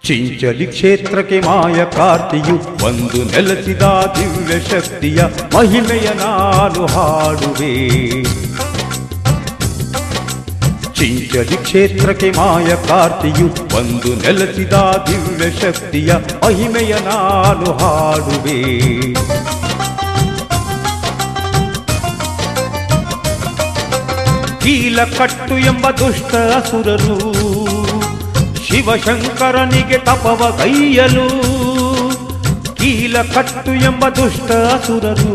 ಚಿಂಚಲಿ ಕ್ಷೇತ್ರಕ್ಕೆ ಮಾಯ ಕಾರ್ತಿಯು ಒಂದು ನೆಲೆಸಿದ ದಿವ್ಯ ಶಕ್ತಿಯ ಮಹಿಮೆಯ ನಾನು ಹಾಡುವೆ ಚಿಂಚಲಿ ಕ್ಷೇತ್ರಕ್ಕೆ ಮಾಯ ಕಾರ್ತಿಯು ಒಂದು ನೆಲೆಸಿದ ದಿವ್ಯ ಶಕ್ತಿಯ ಮಹಿಮೆಯ ನಾನು ಹಾಡುವೆ ಕೀಲಕಟ್ಟು ಎಂಬ ದುಷ್ಟ ಅಸುರರು ಶಿವಶಂಕರನಿಗೆ ತಪವ ಗೈಯಲು ಕೀಲಕಟ್ಟು ಎಂಬ ದುಷ್ಟ ಅಸುರರು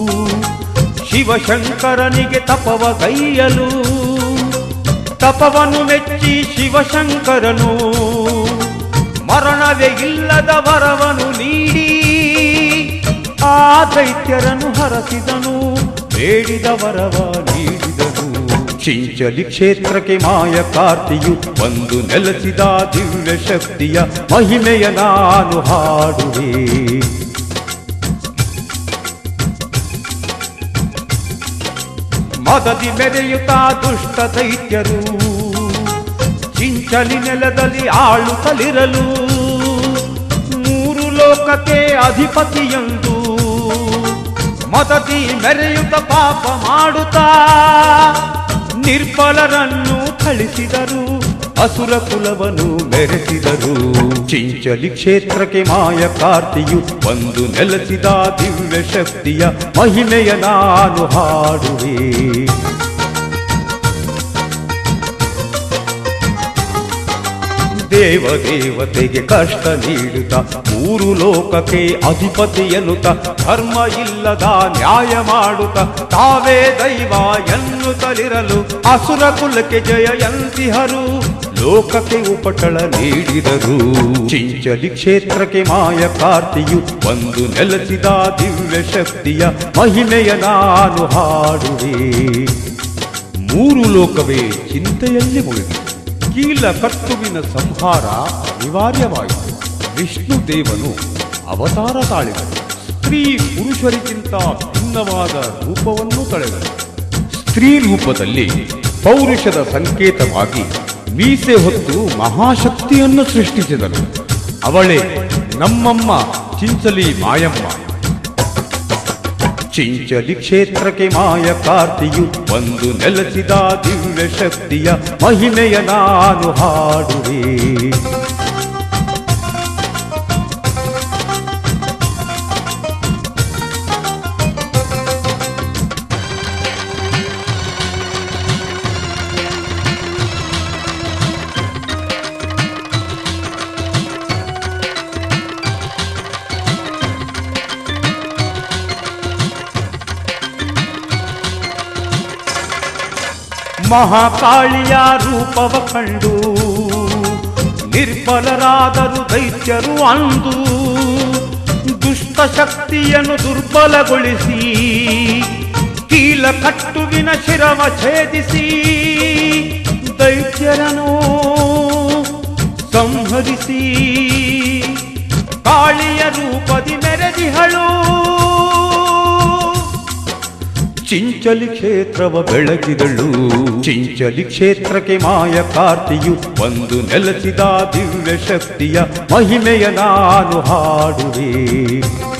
ಶಿವಶಂಕರನಿಗೆ ತಪವ ಗೈಯಲು ತಪವನ್ನು ಮೆಚ್ಚಿ ಶಿವಶಂಕರನು ಮರಣವೇ ಇಲ್ಲದ ವರವನು ನೀಡಿ ಆ ದೈತ್ಯರನ್ನು ಹರಸಿದನು ಬೇಡಿದ ವರವ ನೀಡಿದನು ಚಿಂಚಲಿ ಕ್ಷೇತ್ರಕ್ಕೆ ಮಾಯ ಕಾರ್ತಿಯು ಒಂದು ನೆಲೆಸಿದ ದಿವ್ಯ ಶಕ್ತಿಯ ಮಹಿಮೆಯ ನಾನು ಹಾಡುವೆ ಮದದಿ ಮೆರೆಯುತ್ತಾ ದುಷ್ಟ ದೈತ್ಯರು ಚಿಂಚಲಿ ನೆಲದಲ್ಲಿ ಆಳುತ್ತಲಿರಲು ಮೂರು ಲೋಕಕ್ಕೆ ಅಧಿಪತಿಯಂದು ಮದದಿ ಮೆರೆಯುತ್ತ ಪಾಪ ಮಾಡುತ್ತಾ ನಿರ್ಬಲರನ್ನು ಥಳಿಸಿದರು ಅಸುರ ಕುಲವನ್ನು ಮೆರೆಸಿದರು ಚಿಂಚಲಿ ಕ್ಷೇತ್ರಕ್ಕೆ ಮಾಯ ಕಾರ್ತಿಯು ಒಂದು ನೆಲೆಸಿದ ದಿವ್ಯ ಶಕ್ತಿಯ ಮಹಿಮೆಯ ನಾನು ಹಾಡುವೆ ದೇವ ದೇವತೆಗೆ ಕಷ್ಟ ನೀಡುತ್ತ ಮೂರು ಲೋಕಕ್ಕೆ ಅಧಿಪತಿ ಎನ್ನುತ್ತ ಧರ್ಮ ಇಲ್ಲದ ನ್ಯಾಯ ಮಾಡುತ್ತ ತಾವೇ ದೈವ ಎನ್ನುತ್ತಲಿರಲು ಅಸುರ ಕುಲಕ್ಕೆ ಜಯ ಎಂತಿಹರು ಲೋಕಕ್ಕೆ ಉಪಟಳ ನೀಡಿದರು ಚಿಂಚಲಿ ಕ್ಷೇತ್ರಕ್ಕೆ ಮಾಯ ಕಾರ್ತಿಯು ಒಂದು ನೆಲೆಸಿದ ದಿವ್ಯ ಶಕ್ತಿಯ ಮಹಿಮೆಯ ನಾನು ಹಾಡುವೆ ಮೂರು ಲೋಕವೇ ಚಿಂತೆಯಲ್ಲಿ ಮುಳುಗಿ ಕೀಲ ಕಟ್ಟುವಿನ ಸಂಹಾರ ಅನಿವಾರ್ಯವಾಯಿತು ವಿಷ್ಣು ದೇವನು ಅವತಾರ ತಾಳಿದನು ಸ್ತ್ರೀ ಪುರುಷರಿಗಿಂತ ಭಿನ್ನವಾದ ರೂಪವನ್ನು ತಳೆದನು ಸ್ತ್ರೀ ರೂಪದಲ್ಲಿ ಪೌರುಷದ ಸಂಕೇತವಾಗಿ ಮೀಸೆ ಹೊತ್ತು ಮಹಾಶಕ್ತಿಯನ್ನು ಸೃಷ್ಟಿಸಿದನು ಅವಳೇ ನಮ್ಮಮ್ಮ ಚಿಂಚಲಿ ಮಾಯಮ್ಮ ಚಿಂಚಲಿ ಕ್ಷೇತ್ರಕ್ಕೆ ಮಾಯ ಕಾರ್ತಿಯು ಒಂದು ನೆಲೆಸಿದ ದಿವ್ಯ ಶಕ್ತಿಯ ಮಹಿಮೆಯ ನಾನು ಹಾಡುವೆ ಮಹಾಕಾಳಿಯ ರೂಪವ ಕಂಡು ನಿರ್ಬಲರಾದರು ದೈತ್ಯರು ಅಂದು ದುಷ್ಟ ಶಕ್ತಿಯನ್ನು ದುರ್ಬಲಗೊಳಿಸಿ ಕೀಲ ಕಟ್ಟುವಿನ ಶಿರವ ಛೇದಿಸಿ ದೈತ್ಯರನು ಸಂಹರಿಸಿ ಕಾಳಿಯ ರೂಪದಿ ಮೆರೆದಿಹಳು ಚಿಂಚಲಿ ಕ್ಷೇತ್ರವ ಬೆಳಗಿದಳು ಚಿಂಚಲಿ ಕ್ಷೇತ್ರಕ್ಕೆ ಮಾಯ ಕಾರ್ತಿಯು ಒಂದು ನೆಲೆಸಿದ ದಿವ್ಯ ಶಕ್ತಿಯ ಮಹಿಮೆಯ ನಾನು ಹಾಡುವೆ